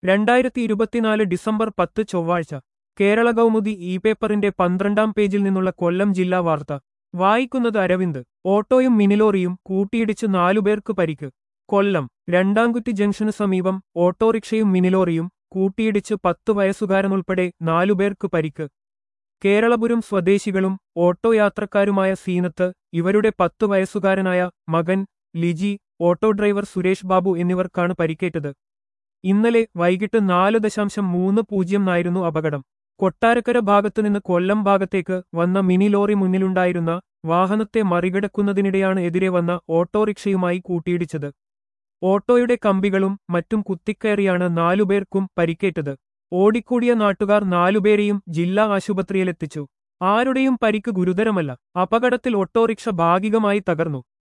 രണ്ടായിരത്തി ഇരുപത്തിനാല് ഡിസംബർ പത്ത് ചൊവ്വാഴ്ച കേരള കൗമുദി ഇ പേപ്പറിന്റെ പന്ത്രണ്ടാം പേജിൽ നിന്നുള്ള കൊല്ലം ജില്ലാ വാർത്ത വായിക്കുന്നത് അരവിന്ദ് ഓട്ടോയും മിനിലോറിയും കൂട്ടിയിടിച്ച് നാലുപേർക്ക് പരിക്ക് കൊല്ലം രണ്ടാംകുറ്റി ജംഗ്ഷന് സമീപം ഓട്ടോറിക്ഷയും മിനിലോറിയും കൂട്ടിയിടിച്ച് പത്ത് വയസ്സുകാരനുൾപ്പെടെ നാലുപേർക്ക് പരിക്ക് കേരളപുരം സ്വദേശികളും ഓട്ടോ യാത്രക്കാരുമായ സീനത്ത് ഇവരുടെ പത്ത് വയസ്സുകാരനായ മകൻ ലിജി ഓട്ടോ ഡ്രൈവർ സുരേഷ് ബാബു എന്നിവർക്കാണ് പരിക്കേറ്റത് ഇന്നലെ വൈകിട്ട് നാല് ദശാംശം മൂന്ന് പൂജ്യംനായിരുന്നു അപകടം കൊട്ടാരക്കര ഭാഗത്തുനിന്ന് കൊല്ലം ഭാഗത്തേക്ക് വന്ന മിനി ലോറി മുന്നിലുണ്ടായിരുന്ന വാഹനത്തെ മറികടക്കുന്നതിനിടെയാണ് എതിരെ വന്ന ഓട്ടോറിക്ഷയുമായി കൂട്ടിയിടിച്ചത് ഓട്ടോയുടെ കമ്പികളും മറ്റും കുത്തിക്കയറിയാണ് നാലുപേർക്കും പരിക്കേറ്റത് ഓടിക്കൂടിയ നാട്ടുകാർ നാലുപേരെയും ജില്ലാ ആശുപത്രിയിലെത്തിച്ചു ആരുടെയും പരിക്ക് ഗുരുതരമല്ല അപകടത്തിൽ ഓട്ടോറിക്ഷ ഭാഗികമായി തകർന്നു